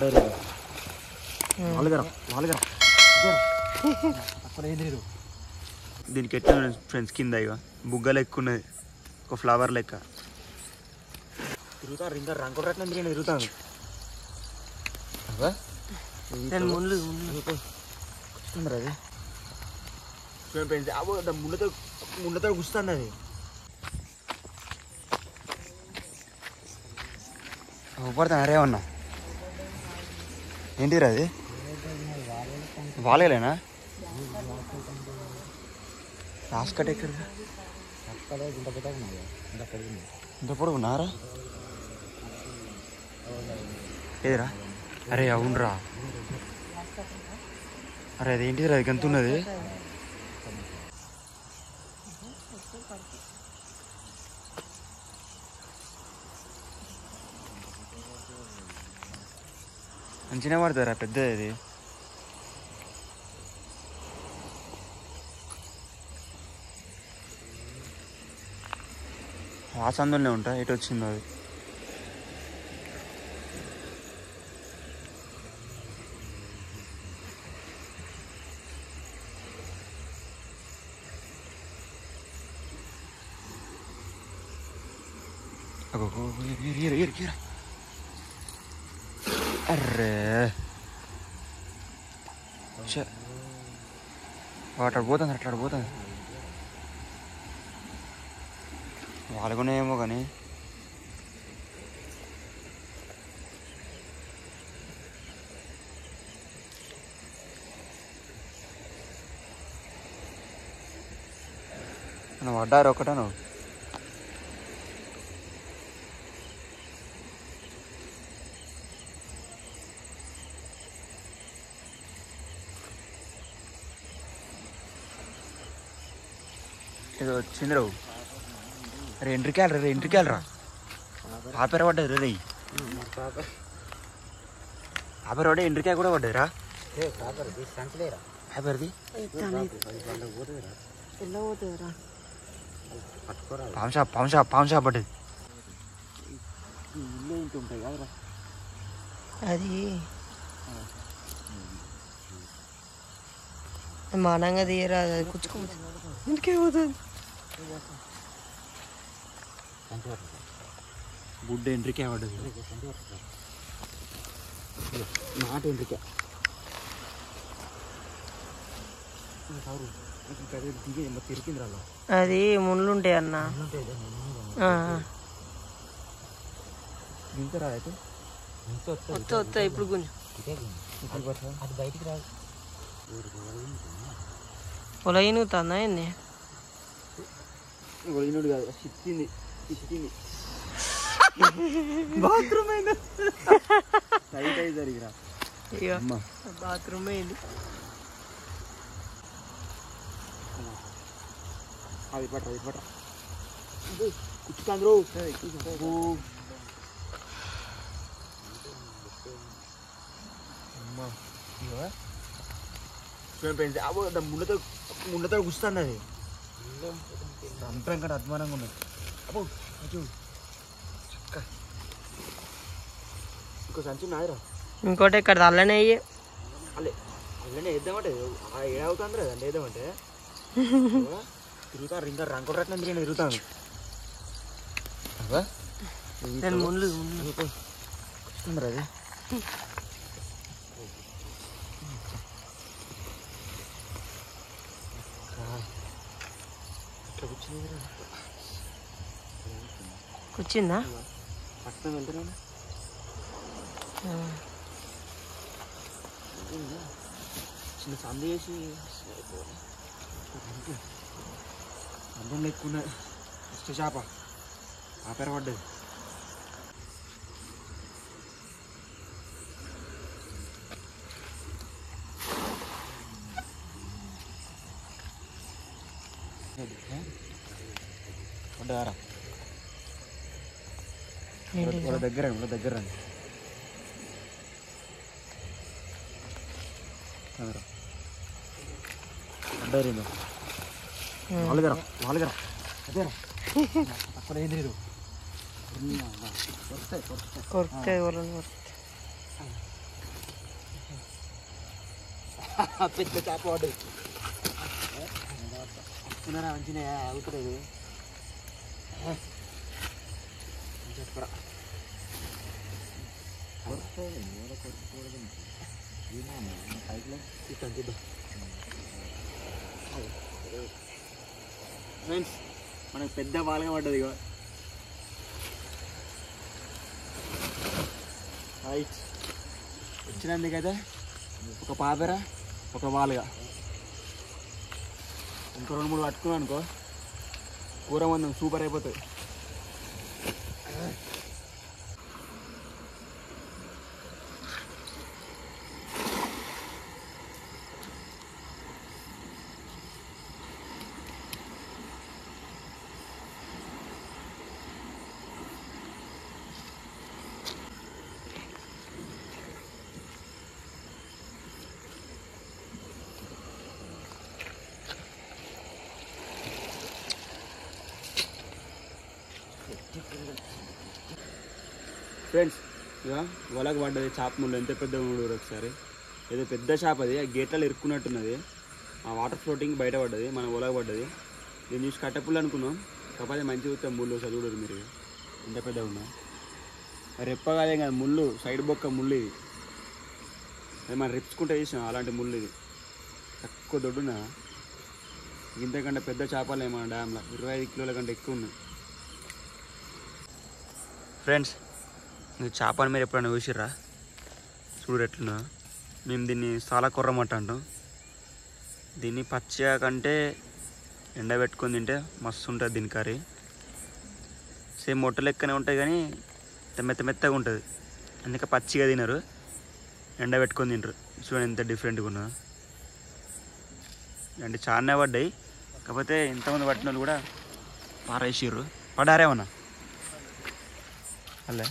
వాళ్ళగరా వాళ్ళగరా అక్కడ ఏం లేదు దీనికి ఎట్లా ఫ్రెండ్స్ కింద ఇక బుగ్గ లెక్క ఉన్నది ఒక ఫ్లవర్ లెక్క తిరుగుతారు ఇంకా రంగు రత్నం తిరిగి తిరుగుతాను నేను ముళ్ళు కూర్చుంటారు అది చూడండి ఫ్రెండ్స్ అబ్బో దా ముళ్ళతో ముళ్ళతో కూర్చుంది అది ఊపడతాను అరే ఉన్నా ఏంటిరా అది వాలేనా లాస్ట్ కట్ ఎక్కడ ఇంత పొడుగు ఉన్నారా ఏదిరా అరే అవునరా అరే అదేంటిదిరా అది ఎంత ఉన్నది మంచిగా పడుతుందిరా పెద్దది ఇది ఆ సందులోనే ఉంటా ఎటు వచ్చిందో అది అగో, అగో, అగో, ఇరు, ఇరు, ఇరు, ఇరు. అర్రే ఛే. అట్లా పోతుంది అట్లా పోతుంది వాళ్ళకునే ఏమో కానీ నువ్వు పడ్డారు ఒకటే నువ్వు ఏదో వచ్చింది రావు అరే ఎంట్రీకాయలు రే ఎంట్రీకాయలు రా ఆపేర పడ్డది రే రేయ్ ఆపేర పడ్డ ఎంట్రీకాయ కూడా పడ్డది రా ఆపేరది ఎలా పోతుందిరా పాము షాప్ పాము షాప్ పాము షాప్ పడ్డది అది మానంగా తీయరా అది కూర్చుకోపోతుంది ఇంటికే పోతుంది బుడ్డ ఎంట్రీకాయ పడ్డది నాటు ఎంట్రీకాయ దిగే తిరిగింది రా అది ముళ్ళు ఉంటాయి అన్న ఆ, దించరా అయితే వస్తా వస్తా ఇప్పుడు కొంచెం అది బయటికి రాదు పొలయినుగుతుందా ఏంది ఒరిజినల్ కాదు చిక్కింది చిక్కింది బాత్రూమ్ అయింది టైట్ అయి జరిగిరా ఇక అమ్మ బాత్రూమ్ అయింది అది పట్ట అది పట్ట కుచ్చుకందరు చూడండి ఫ్రెండ్స్ అబ్బో దా ముళ్ళతో ముళ్ళతో కూర్చుంది అది అంతా ఇంకా అద్మానంగా ఉన్నది అబ్బో అచ్చు చక్క ఇంకో సంచి నాయరా ఇంకోటి ఇక్కడ తల్లనే అయ్యి అల్లే అల్లనే వేద్దామంటే ఏడవుతుంది అండి వేద్దామంటే తిరుగుతారు ఇంకా రంగు రత్నం తిరిగి తిరుగుతాను నేను ముళ్ళు ముళ్ళు కూర్చుందరు అది ఇట్లా కూర్చుంది కూర్చుందా పట్టణం వెళ్తున్నాను ఆ. చిన్న సందు చేసి అందం ఎక్కువ ఫస్ట్ చేప ఆ పేర పడ్డది పడ్డారా ఏంటి వాళ్ళ దగ్గర వాళ్ళ దగ్గర రండి అదరా అడ్డారిందో వాళ్ళగరా వాళ్ళగరా అదేరా అక్కడ ఏం లేదు వస్తాయి వస్తాయి కొరికే వాళ్ళని కొరికే పెద్ద చేప పడ్డది వస్తున్నారా మంచిగా అవుతుంది చెప్పరా ఫ్రెండ్స్ మనకు పెద్ద బాలుగా పడ్డది ఇగో రైట్ వచ్చినందుకైతే ఒక పాపెర ఒక వాలుగా ఇంకో రెండు మూడు పట్టుకున్నాం అనుకో కూర మందం సూపర్ అయిపోతుంది ఫ్రెండ్స్ ఇక వలకు పడ్డది చేప ముళ్ళు ఎంత పెద్ద ముళ్ళు ఒకసారి ఏదో పెద్ద చేప అది ఆ గేట్లలో ఇరుక్కున్నట్టున్నది ఆ వాటర్ ఫ్లోటింగ్ బయట పడ్డది మన వలకు పడ్డది దీన్ని చూసి కట్టపుల్లు అనుకున్నాం కాకపోతే మంచి చూస్తే ముళ్ళు చదువుడు మీరు ఎంత పెద్దగా ఉన్నా రెప్ప కాదే కదా ముళ్ళు సైడ్ బొక్క ముళ్ళు ఇది అది మనం రిప్చుకుంటే చేసాం అలాంటి ముళ్ళు ఇది తక్కువ దొడ్డున ఇంతకంటే పెద్ద చేపలే మన డ్యామ్లో ఇరవై ఐదు కిలోల కంటే ఎక్కువ ఉన్నాయి ఫ్రెండ్స్ ఇది చేపని మీరు ఎప్పుడైనా చూసిర్రా చూడు ఎట్లున్నా మేము దీన్ని చాలా కొర్రమట్ట అంటాం దీన్ని పచ్చిగా కంటే ఎండబెట్టుకొని తింటే మస్తు ఉంటుంది దీని కర్రీ సేమ్ మొట్ట లెక్కనే ఉంటుంది కానీ ఇంత మెత్త మెత్తగా ఉంటుంది అందుకే పచ్చిగా తినరు ఎండబెట్టుకొని తింటారు చూడండి ఎంత డిఫరెంట్గా ఉన్నా అంటే చాలానే పడ్డాయి కాకపోతే ఇంతమంది పట్టిన వాళ్ళు కూడా పారేసిర్రు పడారేమన్నా అల్లే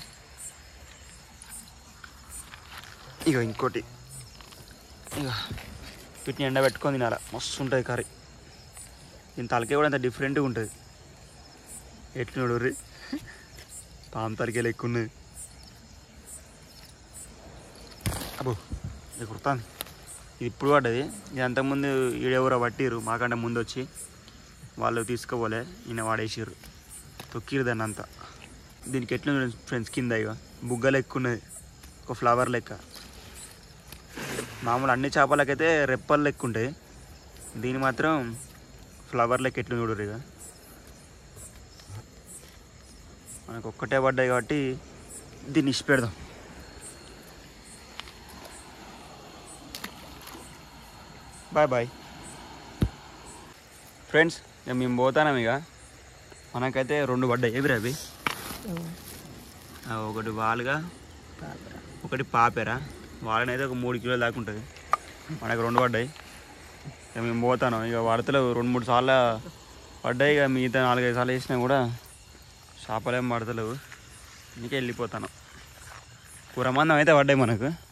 ఇక ఇంకోటి ఇక వీటిని ఎండబెట్టుకొని తినాల మస్తు ఉంటుంది కర్రీ దీని తలకాయ కూడా అంత డిఫరెంట్గా ఉంటుంది ఎట్లు చూడర్రి పాము తలకాయలు ఎక్కువ ఉన్నది అబ్బో ఇది కుర్తాను ఇది ఇప్పుడు పడ్డది ఇది అంతకుముందు ఈడెవరో పట్టిరు మాకంటే ముందు వచ్చి వాళ్ళు తీసుకోపోలే ఈయన వాడేసిర్రు తొక్కిరు దాన్ని అంతా దీనికి ఎట్లా ఫ్రెండ్స్ కింద ఇక బుగ్గలు ఎక్కువ ఉన్నది ఒక ఫ్లవర్ లెక్క మామూలు అన్ని చేపలకైతే రెప్పలు లెక్క ఉంటాయి దీని మాత్రం ఫ్లవర్ లెక్క ఎట్లు చూడరు ఇక మనకు ఒక్కటే పడ్డాయి కాబట్టి దీన్ని ఇచ్చి పెడదాం బాయ్ బాయ్ ఫ్రెండ్స్ ఇక మేము పోతాం ఇక మనకైతే రెండు పడ్డాయి ఏవి రవి ఆ, ఒకటి వాలుగా ఒకటి పాపెరా వాళ్ళనైతే ఒక మూడు కిలోలు దాకా ఉంటుంది మనకు రెండు పడ్డాయి ఇక మేము పోతాను ఇక వడతలు రెండు మూడు సార్లు పడ్డాయి ఇక మిగతా నాలుగైదు సార్లు వేసినా కూడా చేపలేం పడతలేవు ఇంకే వెళ్ళిపోతాను కూర మందం అయితే పడ్డాయి మనకు